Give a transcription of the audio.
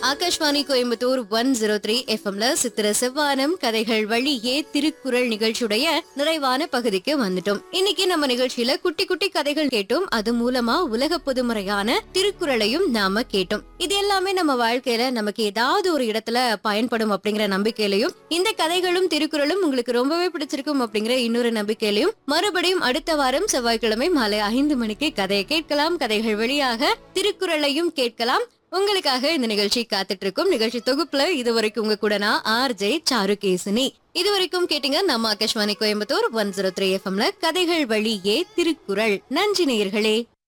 Akashvani Coimbatore one zero three எஃப்எம்ல சித்திர செவ்வானம் கதைகள் வழியே திருக்குறள் நிகழ்ச்சியுடைய நிறைவான பகுதிக்கு வந்துட்டோம் இன்னைக்கு நம்ம நிகழ்ச்சியில குட்டி குட்டி கதைகள் கேட்டோம் அது மூலமா உலக பொதுமுறையான திருக்குறளையும் நாம கேட்டோம் இது எல்லாமே நம்ம வாழ்க்கையில நமக்கு ஏதாவது ஒரு இடத்துல பயன்படும் அப்படிங்கிற நம்பிக்கையிலையும் இந்த கதைகளும் திருக்குறளும் உங்களுக்கு ரொம்பவே பிடிச்சிருக்கும் அப்படிங்கிற இன்னொரு நம்பிக்கையிலையும் மறுபடியும் அடுத்த வாரம் செவ்வாய்க்கிழமை மாலை ஐந்து மணிக்கு கதையை கேட்கலாம் கதைகள் வழியாக திருக்குறளையும் கேட்கலாம் உங்களுக்காக இந்த நிகழ்ச்சி காத்துட்டு இருக்கும் நிகழ்ச்சி தொகுப்புல இதுவரைக்கும் உங்க கூட நான் ஆர் ஜே சாருகேசினி இதுவரைக்கும் கேட்டீங்க நம்ம Akashvani Coimbatore one zero three எஃப்எம்ல கதைகள் வழியே திருக்குறள் நன்றி நேயர்களே